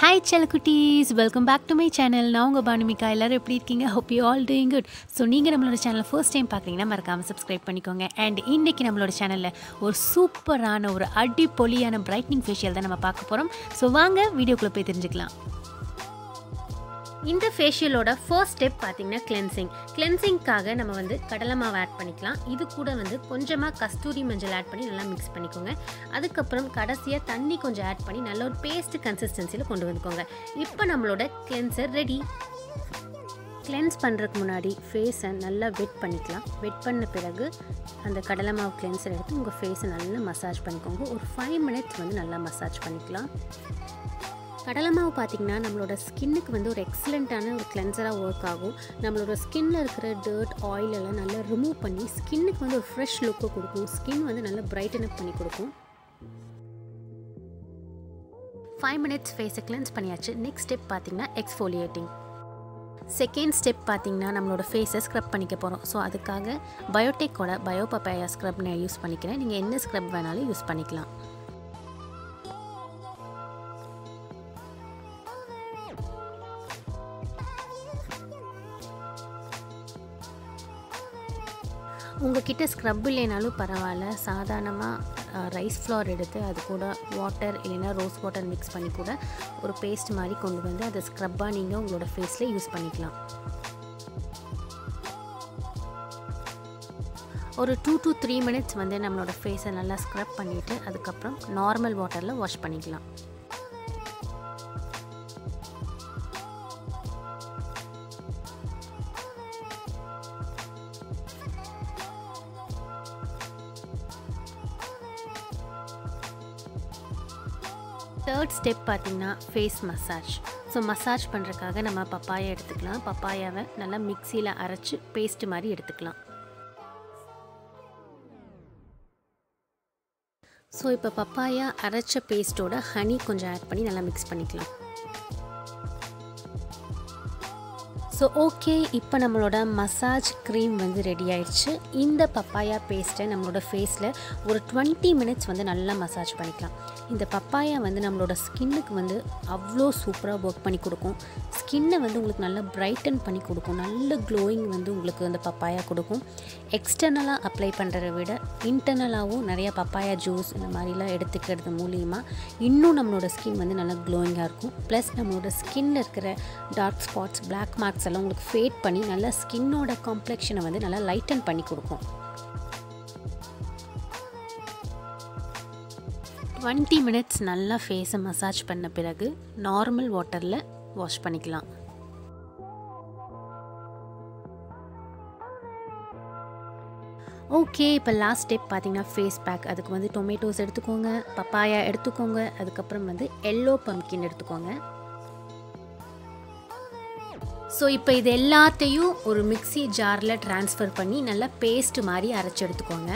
hi செல்லக்குட்டீஸ் welcome back to my channel நான் உங்கள் பானுமிகா எல்லோரும் எப்படி இருக்கீங்க hope you all doing good so நீங்கள் நம்மளோட சேனலை ஃபர்ஸ்ட் டைம் பார்க்குறீங்கன்னா மறக்காமல் சப்ஸ்கிரைப் பண்ணிக்கோங்க அண்ட் இன்றைக்கி நம்மளோட சேனலில் ஒரு சூப்பரான ஒரு அடிப்பொலியான பிரைட்னிங் ஃபேஷியல் தான் நம்ம பார்க்க போகிறோம் ஸோ வாங்க வீடியோக்குள்ளே போய் தெரிஞ்சுக்கலாம் இந்த ஃபேஷியலோட ஃபர்ஸ்ட் ஸ்டெப் பார்த்தீங்கன்னா கிளென்சிங் கிளென்சிங்க்காக நம்ம வந்து கடலை மாவு ஆட் பண்ணிக்கலாம் இது கூட வந்து கொஞ்சமாக கஸ்தூரி மஞ்சள் ஆட் பண்ணி நல்லா மிக்ஸ் பண்ணிக்கோங்க அதுக்கப்புறம் கடைசியாக தண்ணி கொஞ்சம் ஆட் பண்ணி நல்ல ஒரு பேஸ்ட் கன்சிஸ்டன்சியில் கொண்டு வந்துக்கோங்க இப்போ நம்மளோட கிளென்சர் ரெடி கிளென்ஸ் பண்ணுறதுக்கு முன்னாடி ஃபேஸை நல்லா வெட் பண்ணிக்கலாம் வெட் பண்ண பிறகு அந்த கடலை மாவு கிளென்சர் எடுத்து உங்கள் ஃபேஸை நல்லா மசாஜ் பண்ணிக்கோங்க ஒரு ஃபைவ் மினிட்ஸ் வந்து நல்லா மசாஜ் பண்ணிக்கலாம் கடலை மாவு பார்த்திங்கன்னா நம்மளோட ஸ்கின்னுக்கு வந்து ஒரு எக்ஸலண்ட்டான ஒரு கிளென்சராக ஒர்க் ஆகும் நம்மளோட ஸ்கின்னில் இருக்கிற டர்ட் ஆயில் எல்லாம் நல்லா ரிமூவ் பண்ணி ஸ்கின்னுக்கு வந்து ஒரு ஃப்ரெஷ் லுக்கை கொடுக்கும் ஸ்கின் வந்து நல்லா பிரைட்டன் அப் பண்ணி கொடுக்கும் ஃபைவ் மினிட்ஸ் ஃபேஸை கிளென்ஸ் பண்ணியாச்சு நெக்ஸ்ட் ஸ்டெப் பார்த்திங்கன்னா எக்ஸ்ஃபோலியேட்டிங் செகண்ட் ஸ்டெப் பார்த்திங்கன்னா நம்மளோட ஃபேஸை ஸ்க்ரப் பண்ணிக்க போகிறோம் ஸோ அதுக்காக பயோடெக்கோட பயோ பப்பாயா ஸ்க்ரப் நான் யூஸ் பண்ணிக்கிறேன் நீங்கள் என்ன ஸ்க்ரப் வேணாலும் யூஸ் பண்ணிக்கலாம் உங்ககிட்ட ஸ்க்ரப் இல்லைனாலும் பரவாயில்ல சாதாரணமாக ரைஸ் ஃப்ளார் எடுத்து அது கூட வாட்டர் இல்லைன்னா ரோஸ் வாட்டர் மிக்ஸ் பண்ணி கூட ஒரு பேஸ்ட் மாதிரி கொண்டு வந்து அதை ஸ்க்ரப்பாக நீங்கள் உங்களோட ஃபேஸில் யூஸ் பண்ணிக்கலாம் ஒரு டூ டு த்ரீ மினிட்ஸ் வந்து நம்மளோட ஃபேஸை நல்லா ஸ்க்ரப் பண்ணிவிட்டு அதுக்கப்புறம் நார்மல் வாட்டரில் வாஷ் பண்ணிக்கலாம் தேர்ட் ஸ்டெப் பார்த்திங்கன்னா ஃபேஸ் மசாஜ் ஸோ மசாஜ் பண்ணுறதுக்காக நம்ம பப்பாயா எடுத்துக்கலாம் பப்பாயாவை நல்லா மிக்சியில் அரைச்சி பேஸ்ட் மாதிரி எடுத்துக்கலாம் ஸோ இப்போ பப்பாயா அரைச்ச பேஸ்ட்டோட ஹனி கொஞ்சம் ஆட் பண்ணி நல்லா மிக்ஸ் பண்ணிக்கலாம் ஸோ ஓகே இப்போ நம்மளோட மசாஜ் க்ரீம் வந்து ரெடி ஆயிடுச்சு இந்த பப்பாயா பேஸ்ட்டை நம்மளோட ஃபேஸில் ஒரு டுவெண்ட்டி மினிட்ஸ் வந்து நல்லா மசாஜ் பண்ணிக்கலாம் இந்த பப்பாயா வந்து நம்மளோட ஸ்கின்னுக்கு வந்து அவ்வளோ சூப்பராக ஒர்க் பண்ணி கொடுக்கும் ஸ்கின்னை வந்து உங்களுக்கு நல்லா பிரைட்டன் பண்ணி கொடுக்கும் நல்ல க்ளோயிங் வந்து உங்களுக்கு அந்த பப்பாயா கொடுக்கும் எக்ஸ்டர்னலாக அப்ளை பண்ணுறதை விட இன்டர்னலாகவும் நிறையா பப்பாயா ஜூஸ் இந்த மாதிரிலாம் எடுத்துக்கிறது மூலியமாக இன்னும் நம்மளோட ஸ்கின் வந்து நல்லா க்ளோயிங்காக இருக்கும் ப்ளஸ் நம்மளோட ஸ்கின்னில் இருக்கிற டார்க் ஸ்பாட்ஸ் பிளாக் மார்க்ஸ் எல்லாம் உங்களுக்கு ஃபேட் பண்ணி நல்லா ஸ்கின்னோட காம்ப்ளெக்ஷனை வந்து நல்லா லைட்டன் பண்ணி கொடுக்கும் டுவெண்ட்டி மினிட்ஸ் நல்லா ஃபேஸை மசாஜ் பண்ண பிறகு நார்மல் வாட்டரில் வாஷ் பண்ணிக்கலாம் ஓகே இப்போ லாஸ்ட் ஸ்டெப் பார்த்தீங்கன்னா ஃபேஸ் பேக் அதுக்கு வந்து டொமேட்டோஸ் எடுத்துக்கோங்க பப்பாயா எடுத்துக்கோங்க அதுக்கப்புறம் வந்து எல்லோ பம்கின் எடுத்துக்கோங்க ஸோ இப்போ இது எல்லாத்தையும் ஒரு மிக்சி ஜாரில் ட்ரான்ஸ்ஃபர் பண்ணி நல்லா பேஸ்ட் மாதிரி அரைச்சி எடுத்துக்கோங்க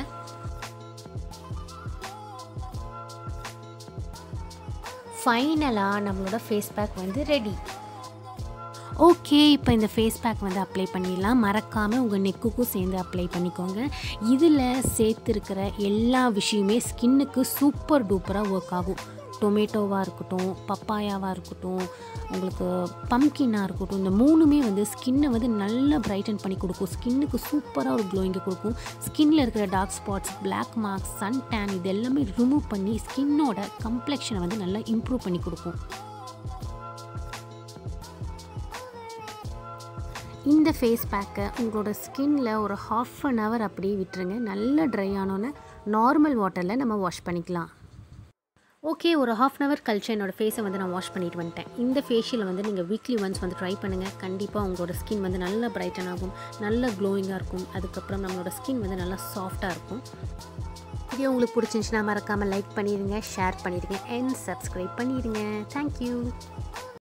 ஃபைனலாக நம்மளோட ஃபேஸ் பேக் வந்து ரெடி ஓகே இப்போ இந்த ஃபேஸ் பேக் வந்து அப்ளை பண்ணிடலாம் மறக்காமல் உங்கள் நெக்குக்கும் சேர்ந்து அப்ளை பண்ணிக்கோங்க இதில் சேர்த்துருக்கிற எல்லா விஷயமே ஸ்கின்னுக்கு சூப்பர் டூப்பராக ஒர்க் ஆகும் டொமேட்டோவாக இருக்கட்டும் பப்பாயாவாக இருக்கட்டும் உங்களுக்கு பம்கின்னாக இருக்கட்டும் இந்த மூணுமே வந்து ஸ்கின்னை வந்து நல்லா பிரைட்டன் பண்ணி கொடுக்கும் ஸ்கின்னுக்கு சூப்பராக ஒரு க்ளோயிங்கை கொடுக்கும் ஸ்கின்னில் இருக்கிற dark spots black marks sun tan இது எல்லாமே ரிமூவ் பண்ணி ஸ்கின்னோட கம்ப்ளெக்ஷனை வந்து நல்லா இம்ப்ரூவ் பண்ணி கொடுக்கும் இந்த ஃபேஸ் பேக்கை உங்களோட ஸ்கின்னில் ஒரு ஹாஃப் அன் ஹவர் அப்படியே விட்டுருங்க நல்லா ட்ரை ஆனோன்னே நார்மல் வாட்டரில் நம்ம வாஷ் பண்ணிக்கலாம் ஓகே ஒரு ஹாஃப் அன் ஹவர் கழிச்சு என்னோடய ஃபேஸை வந்து நான் வாஷ் பண்ணிட்டு வந்துட்டேன் இந்த ஃபேஷியலை வந்து நீங்கள் வீக்லி ஒன்ஸ் வந்து ட்ரை பண்ணுங்கள் கண்டிப்பாக உங்களோட ஸ்கின் வந்து நல்லா பிரைட்டன் ஆகும் நல்ல க்ளோயிங்காக இருக்கும் அதுக்கப்புறம் நம்மளோட ஸ்கின் வந்து நல்லா சாஃப்டாக இருக்கும் வீடியோ உங்களுக்கு பிடிச்சிருந்துச்சுன்னா மறக்காமல் லைக் பண்ணிடுங்க ஷேர் பண்ணிடுங்க அண்ட் சப்ஸ்கிரைப் பண்ணிடுங்க தேங்க்யூ